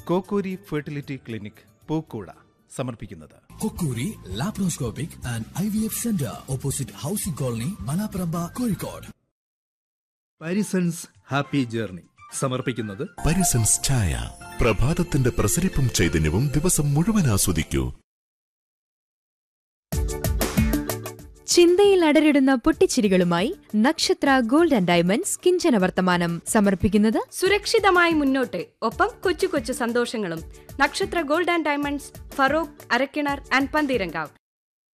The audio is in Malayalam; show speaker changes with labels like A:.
A: കോക്കൂരി ഫെർട്ടിലിറ്റി ക്ലിനിക് പൂക്കൂട സമർപ്പിക്കുന്നത്
B: കൊക്കൂരി laparoscopic and I V F centre opposite housing colony Malaparamba Kozhikode
A: Parisons happy journey സമർപ്പിക്കുന്നത്
C: പരിസൻസ് ചായ പ്രഭാതത്തിന്റെ പ്രസരിപ്പും ചൈതന്യവും ദിവസം മുഴുവൻ ആസ്വദിക്കൂ
D: ചിന്തയിൽ അടരിടുന്ന പൊട്ടിച്ചിരികളുമായി നക്ഷത്ര ഗോൾഡ് ആൻഡ് ഡയമണ്ട്സ് കിഞ്ചന വർത്തമാനം സമർപ്പിക്കുന്നത്
E: സുരക്ഷിതമായി മുന്നോട്ട് ഒപ്പം കൊച്ചു കൊച്ചു സന്തോഷങ്ങളും Nakshatra gold and diamonds Feroke Arakkinar and Pantheerankavu